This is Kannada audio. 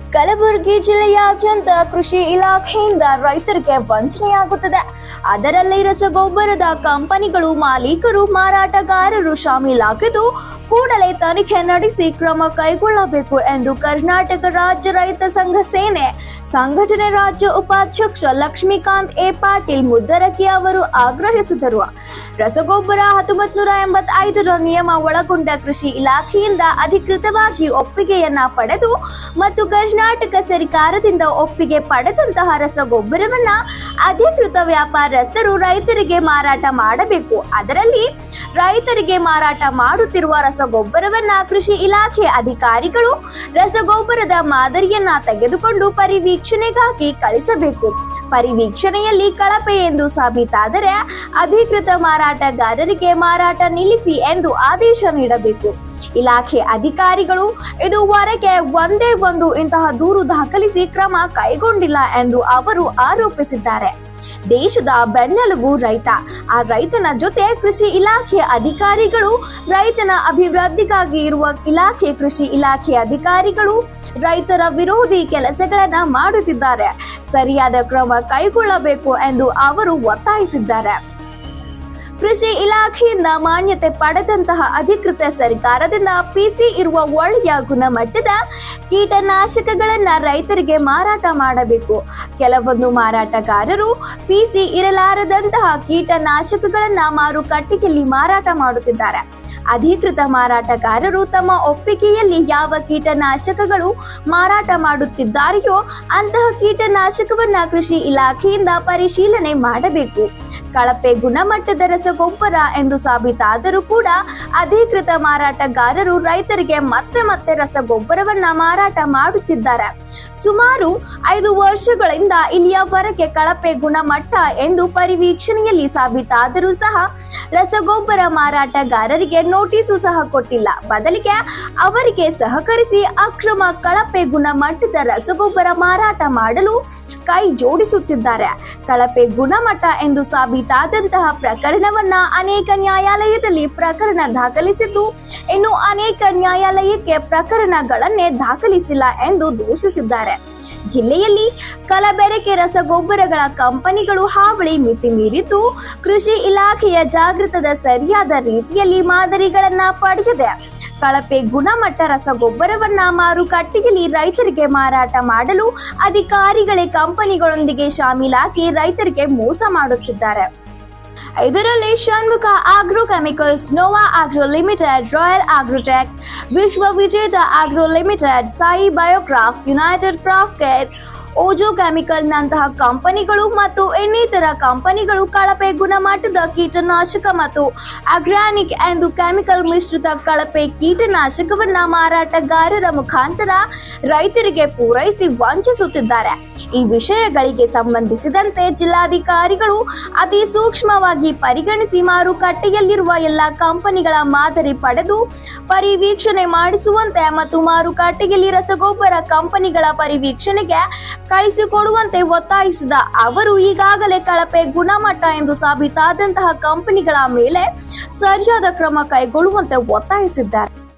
ಕಲಬುರಗಿ ಜಿಲ್ಲೆಯಾದ್ಯಂತ ಕೃಷಿ ಇಲಾಖೆಯಿಂದ ರೈತರಿಗೆ ವಂಚನೆಯಾಗುತ್ತದೆ ಅದರಲ್ಲಿ ರಸಗೊಬ್ಬರದ ಕಂಪನಿಗಳು ಮಾಲೀಕರು ಮಾರಾಟಗಾರರು ಶಾಮೀಲಾಗಿದ್ದು ಕೂಡಲೇ ತನಿಖೆ ನಡೆಸಿ ಕ್ರಮ ಕೈಗೊಳ್ಳಬೇಕು ಎಂದು ಕರ್ನಾಟಕ ರಾಜ್ಯ ರೈತ ಸಂಘ ಸೇನೆ ಸಂಘಟನೆ ರಾಜ್ಯ ಉಪಾಧ್ಯಕ್ಷ ಲಕ್ಷ್ಮೀಕಾಂತ್ ಎ ಪಾಟೀಲ್ ಮುದ್ದರಕಿ ಅವರು ಆಗ್ರಹಿಸಿದರು ರಸಗೊಬ್ಬರ ಹತ್ತೊಂಬತ್ ನೂರ ಎಂಬತ್ತೈದರ ನಿಯಮ ಒಳಗೊಂಡ ಕೃಷಿ ಇಲಾಖೆಯಿಂದ ಅಧಿಕೃತವಾಗಿ ಒಪ್ಪಿಗೆಯನ್ನ ಪಡೆದು ಮತ್ತು ಕರ್ನಾಟಕ ಸರ್ಕಾರದಿಂದ ಒಪ್ಪಿಗೆ ಪಡೆದಂತಹ ರಸಗೊಬ್ಬರವನ್ನ ಅಧಿಕೃತ ವ್ಯಾಪಾರಸ್ಥರು ರೈತರಿಗೆ ಮಾರಾಟ ಮಾಡಬೇಕು ಅದರಲ್ಲಿ ರೈತರಿಗೆ ಮಾರಾಟ ಮಾಡುತ್ತಿರುವ ರಸಗೊಬ್ಬರವನ್ನ ಕೃಷಿ ಇಲಾಖೆ ಅಧಿಕಾರಿಗಳು ರಸಗೊಬ್ಬರದ ಮಾದರಿಯನ್ನ ತೆಗೆದುಕೊಂಡು ಪರಿವೀಕ್ಷಣೆಗಾಗಿ ಕಳಿಸಬೇಕು ಪರಿವೀಕ್ಷಣೆಯಲ್ಲಿ ಕಳಪೆ ಎಂದು ಸಾಬೀತಾದರೆ ಅಧಿಕೃತ ಮಾರಾಟಗಾರರಿಗೆ ಮಾರಾಟ ನಿಲ್ಲಿಸಿ ಎಂದು ಆದೇಶ ನೀಡಬೇಕು ಇಲಾಖೆ ಅಧಿಕಾರಿಗಳು ಇದುವರೆಗೆ ಒಂದೇ ಒಂದು ಇಂತಹ ದೂರು ದಾಖಲಿಸಿ ಕ್ರಮ ಕೈಗೊಂಡಿಲ್ಲ ಎಂದು ಅವರು ಆರೋಪಿಸಿದ್ದಾರೆ ದೇಶದ ಬೆನ್ನೆಲುಬು ರೈತ ಆ ರೈತನ ಜೊತೆ ಕೃಷಿ ಇಲಾಖೆ ಅಧಿಕಾರಿಗಳು ರೈತನ ಅಭಿವೃದ್ಧಿಗಾಗಿ ಇರುವ ಇಲಾಖೆ ಕೃಷಿ ಇಲಾಖೆ ಅಧಿಕಾರಿಗಳು ರೈತರ ವಿರೋಧಿ ಕೆಲಸಗಳನ್ನ ಮಾಡುತ್ತಿದ್ದಾರೆ ಸರಿಯಾದ ಕ್ರಮ ಕೈಗೊಳ್ಳಬೇಕು ಎಂದು ಅವರು ಒತ್ತಾಯಿಸಿದ್ದಾರೆ ಕೃಷಿ ಇಲಾಖೆಯಿಂದ ಮಾನ್ಯತೆ ಪಡೆದಂತಹ ಅಧಿಕೃತ ಸರ್ಕಾರದಿಂದ ಪಿಸಿ ಇರುವ ಒಳ್ಳೆಯ ಗುಣಮಟ್ಟದ ಕೀಟನಾಶಕಗಳನ್ನ ರೈತರಿಗೆ ಮಾರಾಟ ಮಾಡಬೇಕು ಕೆಲವೊಂದು ಮಾರಾಟಗಾರರು ಪಿಸಿ ಇರಲಾರದಂತಹ ಕೀಟನಾಶಕಗಳನ್ನ ಮಾರುಕಟ್ಟೆಯಲ್ಲಿ ಮಾರಾಟ ಮಾಡುತ್ತಿದ್ದಾರೆ ಅಧಿಕೃತ ಮಾರಾಟಗಾರರು ತಮ್ಮ ಒಪ್ಪಿಗೆಯಲ್ಲಿ ಯಾವ ಕೀಟನಾಶಕಗಳು ಮಾರಾಟ ಮಾಡುತ್ತಿದ್ದಾರೆಯೋ ಅಂತಹ ಕೀಟನಾಶಕವನ್ನ ಕೃಷಿ ಇಲಾಖೆಯಿಂದ ಪರಿಶೀಲನೆ ಮಾಡಬೇಕು ಕಳಪೆ ಗುಣಮಟ್ಟದ ರಸಗೊಬ್ಬರ ಎಂದು ಸಾಬೀತಾದರೂ ಕೂಡ ಅಧಿಕೃತ ಮಾರಾಟಗಾರರು ರೈತರಿಗೆ ಮತ್ತೆ ಮತ್ತೆ ರಸಗೊಬ್ಬರವನ್ನ ಮಾರಾಟ ಮಾಡುತ್ತಿದ್ದಾರೆ ಸುಮಾರು ಐದು ವರ್ಷಗಳಿಂದ ಇಲ್ಲಿಯವರೆಗೆ ಕಳಪೆ ಗುಣಮಟ್ಟ ಎಂದು ಪರಿವೀಕ್ಷಣೆಯಲ್ಲಿ ಸಾಬೀತಾದರೂ ಸಹ ರಸಗೊಬ್ಬರ ಮಾರಾಟಗಾರರಿಗೆ ನೋಟಿಸು ಸಹ ಕೊಟ್ಟಿಲ್ಲ ಬದಲಿಗೆ ಅವರಿಗೆ ಸಹಕರಿಸಿ ಅಕ್ರಮ ಕಳಪೆ ಗುಣಮಟ್ಟದ ರಸಗೊಬ್ಬರ ಮಾರಾಟ ಮಾಡಲು ಕೈ ಜೋಡಿಸುತ್ತಿದ್ದಾರೆ ಕಳಪೆ ಗುಣಮಟ್ಟ ಎಂದು ಸಾಬೀತಾದಂತಹ ಪ್ರಕರಣವನ್ನ ಅನೇಕ ನ್ಯಾಯಾಲಯದಲ್ಲಿ ಪ್ರಕರಣ ದಾಖಲಿಸಿದ್ದು ಇನ್ನು ಅನೇಕ ನ್ಯಾಯಾಲಯಕ್ಕೆ ಪ್ರಕರಣಗಳನ್ನೇ ದಾಖಲಿಸಿಲ್ಲ ಎಂದು ದೂಷಿಸಿದ್ದಾರೆ ಜಿಲ್ಲೆಯಲ್ಲಿ ಕಲಬೆರಕೆ ರಸಗೊಬ್ಬರಗಳ ಕಂಪನಿಗಳು ಹಾವಳಿ ಮಿತಿ ಮೀರಿದ್ದು ಕೃಷಿ ಇಲಾಖೆಯ ಜಾಗೃತದ ಸರಿಯಾದ ರೀತಿಯಲ್ಲಿ ಮಾದರಿಗಳನ್ನ ಪಡೆಯದೆ ಕಳಪೆ ಗುಣಮಟ್ಟ ರಸಗೊಬ್ಬರವನ್ನ ಮಾರುಕಟ್ಟೆಯಲ್ಲಿ ರೈತರಿಗೆ ಮಾರಾಟ ಮಾಡಲು ಅಧಿಕಾರಿಗಳೇ ಕಂಪನಿಗಳೊಂದಿಗೆ ಶಾಮೀಲಾಗಿ ರೈತರಿಗೆ ಮೋಸ ಮಾಡುತ್ತಿದ್ದಾರೆ ಇದರಲ್ಲಿ Shanmukha agro chemicals Nova agro limited royal agrotech Vishwa Vijetha agro limited Sai biocrop united craft care ಓಜೋ ಕೆಮಿಕಲ್ ನಂತಹ ಕಂಪನಿಗಳು ಮತ್ತು ಇನ್ನಿತರ ಕಂಪನಿಗಳು ಕಳಪೆ ಗುಣಮಟ್ಟದ ಕೀಟನಾಶಕ ಮತ್ತು ಅಗ್ರಾನಿಕ್ ಎಂದು ಕೆಮಿಕಲ್ ಮಿಶ್ರಿತ ಕಳಪೆ ಕೀಟನಾಶಕವನ್ನ ಮಾರಾಟಗಾರರ ಮುಖಾಂತರ ರೈತರಿಗೆ ಪೂರೈಸಿ ವಂಚಿಸುತ್ತಿದ್ದಾರೆ ಈ ವಿಷಯಗಳಿಗೆ ಸಂಬಂಧಿಸಿದಂತೆ ಜಿಲ್ಲಾಧಿಕಾರಿಗಳು ಅತಿ ಸೂಕ್ಷ್ಮವಾಗಿ ಪರಿಗಣಿಸಿ ಮಾರುಕಟ್ಟೆಯಲ್ಲಿರುವ ಎಲ್ಲ ಕಂಪನಿಗಳ ಮಾದರಿ ಪಡೆದು ಪರಿವೀಕ್ಷಣೆ ಮಾಡಿಸುವಂತೆ ಮತ್ತು ಮಾರುಕಟ್ಟೆಯಲ್ಲಿ ರಸಗೊಬ್ಬರ ಕಂಪನಿಗಳ ಪರಿವೀಕ್ಷಣೆಗೆ ಕಳಿಸಿಕೊಡುವಂತೆ ಒತ್ತಾಯಿಸಿದ ಅವರು ಈಗಾಗಲೇ ಕಳಪೆ ಗುಣಮಟ್ಟ ಎಂದು ಸಾಬೀತಾದಂತಹ ಕಂಪನಿಗಳ ಮೇಲೆ ಸರಿಯಾದ ಕ್ರಮ ಕೈಗೊಳ್ಳುವಂತೆ ಒತ್ತಾಯಿಸಿದ್ದಾರೆ